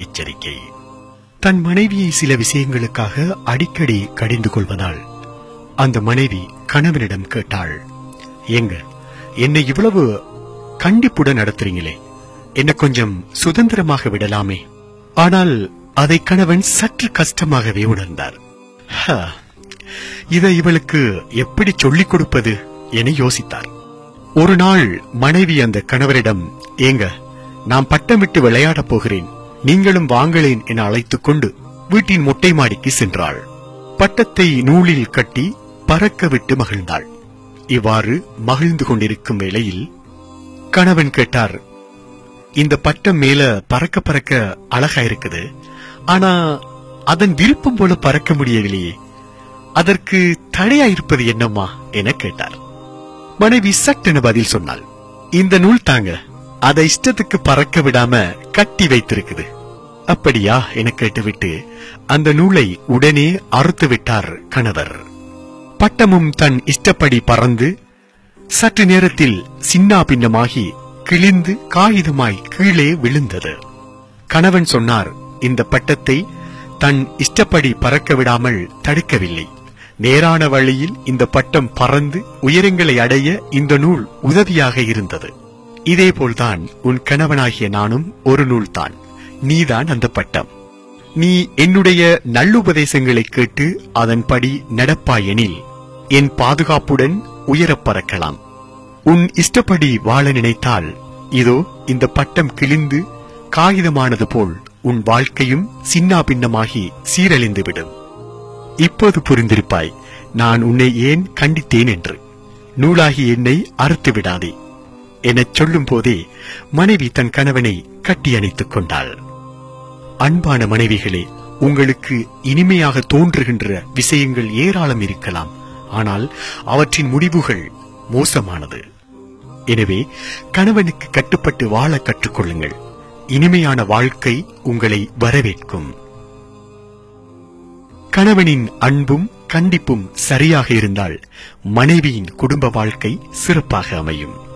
எச்சரிக்கை தன் மனைவியை சில விஷயங்களுக்காக அடிக்கடி கடிந்து கொள்வதால் அந்த மனைவி கணவனிடம் கேட்டாள் ஏங்க என்னை இவ்வளவு கண்டிப்புடன் நடத்துறீங்களே என்ன கொஞ்சம் சுதந்திரமாக விடலாமே ஆனால் அதை கணவன் சற்று கஷ்டமாகவே உணர்ந்தார் "ஹ, இதை இவளுக்கு எப்படி சொல்லிக் கொடுப்பது என யோசித்தார் ஒரு நாள் மனைவி அந்த கணவரிடம் ஏங்க நான் பட்டமிட்டு விளையாடப் போகிறேன் நீங்களும் வாங்களேன் என அழைத்துக் கொண்டு வீட்டின் மொட்டை மாடிக்கு சென்றாள் பட்டத்தை நூலில் கட்டி பறக்க விட்டு மகிழ்ந்தாள் இவ்வாறு மகிழ்ந்து கொண்டிருக்கும் வேளையில் கணவன் கேட்டார் இந்த பட்டம் மேல பறக்க பறக்க அழகா இருக்குது ஆனா அதன் விருப்பம் போல பறக்க முடியவில்லையே அதற்கு தடையா இருப்பது என்னம்மா என கேட்டார் மனைவி சட்டென பதில் சொன்னாள் இந்த நூல் தாங்க அதை இஷ்டத்துக்கு பறக்க விடாம கட்டி வைத்திருக்குது அப்படியா என கேட்டுவிட்டு அந்த நூலை உடனே அறுத்து விட்டார் கணவர் பட்டமும் தன் இஷ்டப்படி பறந்து சற்று நேரத்தில் சின்னா பின்னமாகி கிழிந்து காகிதமாய் கீழே விழுந்தது கணவன் சொன்னார் இந்த பட்டத்தை தன் இஷ்டப்படி பறக்க விடாமல் தடுக்கவில்லை நேரான வழியில் இந்த பட்டம் பறந்து உயரங்களை அடைய இந்த நூல் உதவியாக இருந்தது இதேபோல்தான் உன் கணவனாகிய நானும் ஒரு நூல்தான் நீதான் அந்த பட்டம் நீ என்னுடைய நல்லுபதேசங்களை கேட்டு அதன்படி நடப்பாயெனில் என் பாதுகாப்புடன் உயரப் பறக்கலாம் உன் இஷ்டப்படி வாழ நினைத்தால் இதோ இந்த பட்டம் கிழிந்து காகிதமானது போல் உன் வாழ்க்கையும் சின்னா பின்னமாகி சீரழிந்துவிடும் இப்போது புரிந்திருப்பாய் நான் உன்னை ஏன் கண்டித்தேன் என்று நூலாகி என்னை அறுத்து விடாதே எனச் சொல்லும் போதே மனைவி தன் கணவனை கட்டி அணைத்துக் கொண்டாள் அன்பான மனைவிகளே உங்களுக்கு இனிமையாக தோன்றுகின்ற விஷயங்கள் ஏராளம் இருக்கலாம் ஆனால் அவற்றின் முடிவுகள் மோசமானது எனவே கணவனுக்கு கட்டுப்பட்டு வாழ கற்றுக்கொள்ளுங்கள் இனிமையான வாழ்க்கை உங்களை வரவேற்கும் கணவனின் அன்பும் கண்டிப்பும் சரியாக இருந்தால் மனைவியின் குடும்ப வாழ்க்கை சிறப்பாக அமையும்